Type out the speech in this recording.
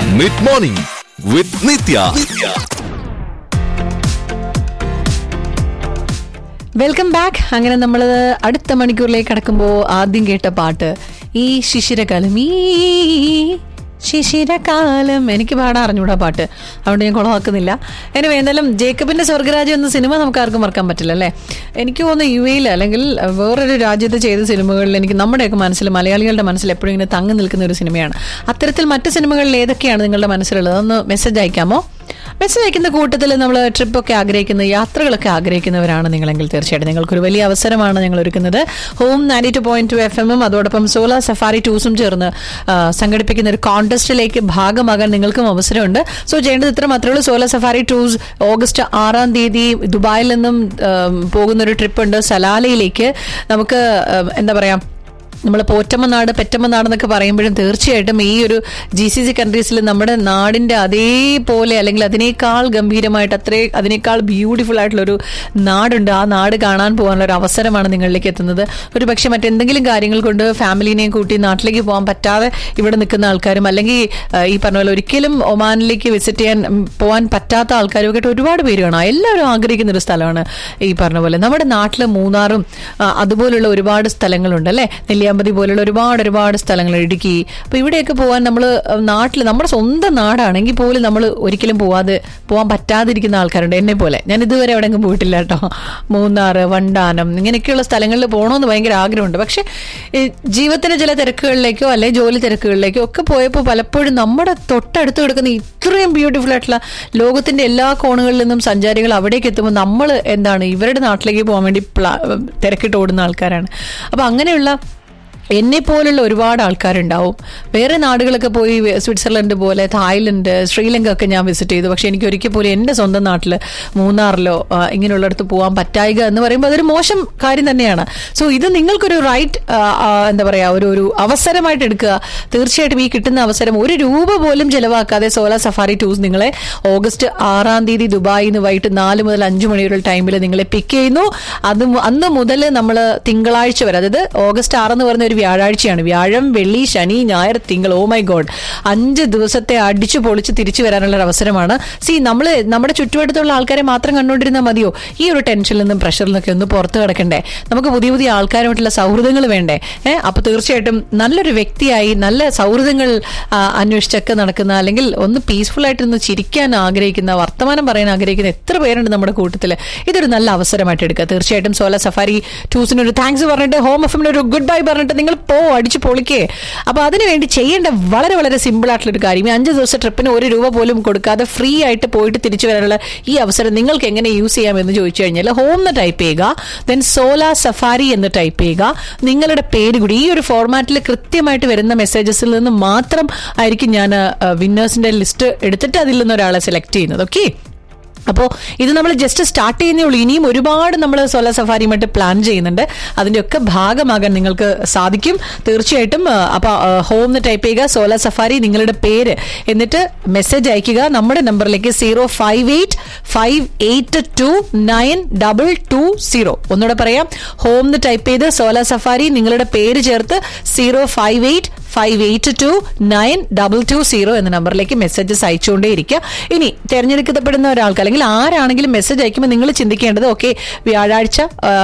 mid morning with Nithya welcome back അങ്ങനെ നമ്മൾ അടുത്ത മണിക്കൂറിലേക്ക് കടക്കുമ്പോൾ ആദ്യം കേട്ട പാട്ട് ഈ ശിശിരകാലം ഈ ശിശിരകാലം എനിക്ക് പാടാൻ അറിഞ്ഞൂടാ പാട്ട് അതുകൊണ്ട് ഞാൻ കുളമാക്കുന്നില്ല എന്നെ എന്തായാലും ജേക്കബിന്റെ സ്വർഗരാജ്യം എന്ന സിനിമ നമുക്ക് ആർക്കും മറക്കാൻ പറ്റില്ല അല്ലേ എനിക്ക് തോന്നുന്നു യു എയിൽ അല്ലെങ്കിൽ വേറൊരു രാജ്യത്ത് ചെയ്ത സിനിമകളിൽ എനിക്ക് നമ്മുടെയൊക്കെ മനസ്സിൽ മലയാളികളുടെ മനസ്സിൽ എപ്പോഴും ഇങ്ങനെ തങ്ങി നിൽക്കുന്ന ഒരു സിനിമയാണ് അത്തരത്തിൽ മറ്റ് സിനിമകളിൽ ഏതൊക്കെയാണ് നിങ്ങളുടെ മനസ്സിലുള്ളത് ഒന്ന് മെസ്സേജ് അയക്കാമോ മെസ്സേജ് അയക്കുന്ന കൂട്ടത്തിൽ നമ്മൾ ട്രിപ്പൊക്കെ ആഗ്രഹിക്കുന്ന യാത്രകളൊക്കെ ആഗ്രഹിക്കുന്നവരാണ് നിങ്ങളെങ്കിൽ തീർച്ചയായിട്ടും നിങ്ങൾക്കൊരു വലിയ അവസരമാണ് ഞങ്ങൾ ഒരുക്കുന്നത് home ninety two point two F എമ്മും അതോടൊപ്പം സോളാർ സഫാരി ടൂസും ചേർന്ന് ആ, സംഘടിപ്പിക്കുന്ന ഒരു കോൺടെസ്റ്റിലേക്ക് ഭാഗമാകാൻ നിങ്ങൾക്കും അവസരമുണ്ട് സോ ചെയ്യേണ്ടത് ഇത്ര മാത്രമേ ഉള്ളൂ സോളാർ സഫാരി ടൂസ് ഓഗസ്റ്റ് ആറാം തീയതി ദുബായിൽ നിന്നും ഉം, പോകുന്ന ഒരു ട്രിപ്പ് ഉണ്ട് സലാലയിലേക്ക് നമുക്ക് ഉം, എന്താ പറയാ നമ്മൾ പോറ്റമ്മനാട് പെറ്റമ്മനാട് എന്നൊക്കെ പറയുമ്പോഴും തീർച്ചയായിട്ടും ഈ ഒരു ജി സി സി കൺട്രീസിൽ നമ്മുടെ നാടിന്റെ അതേപോലെ അല്ലെങ്കിൽ അതിനേക്കാൾ ഗംഭീരമായിട്ട് അത്രേ അതിനേക്കാൾ ബ്യൂട്ടിഫുൾ ആയിട്ടുള്ള ഒരു നാടുണ്ട് ആ നാട് കാണാൻ പോകാനുള്ള ഒരു അവസരമാണ് നിങ്ങളിലേക്ക് എത്തുന്നത് ഒരു പക്ഷേ മറ്റെന്തെങ്കിലും കാര്യങ്ങൾ കൊണ്ട് ഫാമിലിനെയും കൂട്ടി നാട്ടിലേക്ക് പോകാൻ പറ്റാതെ ഇവിടെ നിൽക്കുന്ന ആൾക്കാരും അല്ലെങ്കിൽ ആ, ഈ പറഞ്ഞ പോലെ ഒരിക്കലും ഒമാനിലേക്ക് വിസിറ്റ് ചെയ്യാൻ ഉം, പോകാൻ പറ്റാത്ത ആൾക്കാരും ഒക്കെ ആയിട്ട് ഒരുപാട് പേര് കാണാം എല്ലാവരും ആഗ്രഹിക്കുന്ന ഒരു സ്ഥലമാണ് ഈ പറഞ്ഞ പോലെ നമ്മുടെ നാട്ടിൽ മൂന്നാറും ആ, അതുപോലുള്ള ഒരുപാട് സ്ഥലങ്ങളുണ്ട് അല്ലേ നെല്ലിയാമ്പതി പോലുള്ള ഒരുപാട് ഒരുപാട് സ്ഥലങ്ങൾ ഇടുക്കി അപ്പൊ ഇവിടെയൊക്കെ പോകാൻ നമ്മൾ നാട്ടിൽ നമ്മുടെ സ്വന്തം നാടാണെങ്കിൽ പോലും നമ്മൾ ഒരിക്കലും പോവാതെ പോകാൻ പറ്റാതിരിക്കുന്ന ആൾക്കാരുണ്ട് എന്നെ പോലെ ഞാൻ ഇതുവരെ എവിടെയെങ്കിലും പോയിട്ടില്ല കേട്ടോ മൂന്നാറ് വണ്ടാനം ഇങ്ങനെയൊക്കെയുള്ള സ്ഥലങ്ങളിൽ പോകണമെന്ന് ഭയങ്കര ആഗ്രഹമുണ്ട് പക്ഷെ ഈ ജീവിതത്തിന്റെ ചില തിരക്കുകളിലേക്കോ അല്ലെങ്കിൽ ജോലി തിരക്കുകളിലേക്കോ ഒക്കെ പോയപ്പോൾ പലപ്പോഴും നമ്മുടെ തൊട്ടടുത്ത് കിടക്കുന്ന ഇത്രയും ബ്യൂട്ടിഫുൾ ആയിട്ടുള്ള ലോകത്തിന്റെ എല്ലാ കോണുകളിൽ നിന്നും സഞ്ചാരികൾ അവിടേക്ക് എത്തുമ്പോൾ നമ്മൾ എന്താണ് ഇവരുടെ നാട്ടിലേക്ക് പോകാൻ വേണ്ടി പ്ലാ- തിരക്കിട്ട് ഓടുന്ന ആൾക്കാരാണ് അപ്പൊ അങ്ങനെയുള്ള എന്നെ പോലുള്ള ഒരുപാട് ആൾക്കാരുണ്ടാവും വേറെ നാടുകളൊക്കെ പോയി വെ- സ്വിറ്റ്സർലൻഡ് പോലെ തായ്ലൻഡ് ശ്രീലങ്ക ഒക്കെ ഞാൻ വിസിറ്റ് ചെയ്തു പക്ഷെ എനിക്ക് ഒരിക്കൽ പോലും എൻ്റെ സ്വന്തം നാട്ടിൽ മൂന്നാറിലോ ആ, ഇങ്ങനെയുള്ളിടത്ത് പോകാൻ പറ്റായിക എന്ന് പറയുമ്പോൾ അതൊരു മോശം കാര്യം തന്നെയാണ് സോ ഇത് നിങ്ങൾക്കൊരു റൈറ്റ് എന്താ പറയുക ഒരു ഒരു അവസരമായിട്ട് എടുക്കുക തീർച്ചയായിട്ടും ഈ കിട്ടുന്ന അവസരം ഒരു രൂപ പോലും ചെലവാക്കാതെ സോലാർ സഫാരി ടൂസ് നിങ്ങളെ ഓഗസ്റ്റ് ആറാം തീയതി ദുബായിൽ നിന്ന് വൈകിട്ട് നാല് മുതൽ അഞ്ച് മണിവരെ ടൈമിൽ നിങ്ങളെ പിക്ക് ചെയ്യുന്നു അത് മു- അന്ന് മുതൽ നമ്മൾ തിങ്കളാഴ്ച വരെ അതായത് ഓഗസ്റ്റ് ആറെന്ന് പറയുന്ന ഒരു വ്യാഴാഴ്ചയാണ് വ്യാഴം വെള്ളി ശനി ഞായർ തിങ്കൾ ഓ മൈ ഗോഡ് അഞ്ച് ദിവസത്തെ അടിച്ചു പൊളിച്ച് തിരിച്ചു വരാനുള്ള ഒരു അവസരമാണ് സി നമ്മൾ നമ്മുടെ ചുറ്റുവട്ടത്തുള്ള ആൾക്കാരെ മാത്രം കണ്ടുകൊണ്ടിരുന്നാൽ മതിയോ ഈ ഒരു ടെൻഷനിൽ നിന്നും പ്രഷറിൽ നിന്നൊക്കെ ഒന്ന് പുറത്ത് കിടക്കണ്ടേ നമുക്ക് പുതിയ പുതിയ ആൾക്കാരുമായിട്ടുള്ള സൗഹൃദങ്ങൾ വേണ്ടേ ഏഹ് അപ്പൊ തീർച്ചയായിട്ടും നല്ലൊരു വ്യക്തിയായി നല്ല സൗഹൃദങ്ങൾ ആ, അന്വേഷിച്ചൊക്കെ നടക്കുന്ന അല്ലെങ്കിൽ ഒന്ന് പീസ്ഫുൾ ആയിട്ട് ഒന്ന് ചിരിക്കാൻ ആഗ്രഹിക്കുന്ന വർത്തമാനം പറയാൻ ആഗ്രഹിക്കുന്ന എത്ര പേരുണ്ട് നമ്മുടെ കൂട്ടത്തിൽ ഇതൊരു നല്ല അവസരമായിട്ട് എടുക്കുക തീർച്ചയായിട്ടും സോല സഫാരി ടൂസിന് ഒരു താങ്ക്സ് പറഞ്ഞിട്ട് ഹോം എഫിന് ഒരു ഗുഡ് ബൈ പറഞ്ഞിട്ട് നിങ്ങൾ പോ അടിച്ചു പൊളിക്കേ അപ്പൊ അതിനുവേണ്ടി ചെയ്യേണ്ട വളരെ വളരെ സിമ്പിൾ ആയിട്ടുള്ള ഒരു കാര്യം ഈ അഞ്ച് ദിവസം ട്രിപ്പിന് ഒരു രൂപ പോലും കൊടുക്കാതെ ഫ്രീ ആയിട്ട് പോയിട്ട് തിരിച്ചു വരാനുള്ള ഈ അവസരം നിങ്ങൾക്ക് എങ്ങനെ യൂസ് ചെയ്യാം എന്ന് ചോദിച്ചു കഴിഞ്ഞാൽ ഹോം എന്ന് ടൈപ്പ് ചെയ്യുക ദെൻ സോല സഫാരി എന്ന് ടൈപ്പ് ചെയ്യുക നിങ്ങളുടെ പേര് കൂടി ഈ ഒരു ഫോർമാറ്റിൽ കൃത്യമായിട്ട് വരുന്ന മെസ്സേജസിൽ നിന്ന് മാത്രം ആയിരിക്കും ഞാൻ വിന്നേഴ്സിന്റെ ലിസ്റ്റ് എടുത്തിട്ട് അതിൽ നിന്ന് ഒരാളെ സെലക്ട് ചെയ്യുന്നത് ഓക്കെ അപ്പോൾ ഇത് നമ്മൾ ജസ്റ്റ് സ്റ്റാർട്ട് ചെയ്യുന്നേ ഉള്ളൂ ഇനിയും ഒരുപാട് നമ്മൾ സോലാർ സഫാരിയുമായിട്ട് പ്ലാൻ ചെയ്യുന്നുണ്ട് അതിന്റെ ഒക്കെ ഭാഗമാകാൻ നിങ്ങൾക്ക് സാധിക്കും തീർച്ചയായിട്ടും ആ, അപ്പൊ ഹോം എന്ന് ടൈപ്പ് ചെയ്യുക സോലാർ സഫാരി നിങ്ങളുടെ പേര് എന്നിട്ട് മെസ്സേജ് അയക്കുക നമ്മുടെ നമ്പറിലേക്ക് zero five eight five eight two nine double two zero ഒന്നുകൂടെ പറയാം ഹോം എന്ന് ടൈപ്പ് ചെയ്ത് സോലാർ സഫാരി നിങ്ങളുടെ പേര് ചേർത്ത് zero five eight five eight two nine double two zero എന്ന നമ്പറിലേക്ക് മെസ്സേജസ് അയച്ചുകൊണ്ടേയിരിക്കുക ഇനി തെരഞ്ഞെടുക്കപ്പെടുന്ന ഒരാൾക്ക് അല്ലെങ്കിൽ ആരാണെങ്കിലും മെസ്സേജ് അയക്കുമ്പോൾ നിങ്ങൾ ചിന്തിക്കേണ്ടത് ഓക്കെ വ്യാഴാഴ്ച ആ,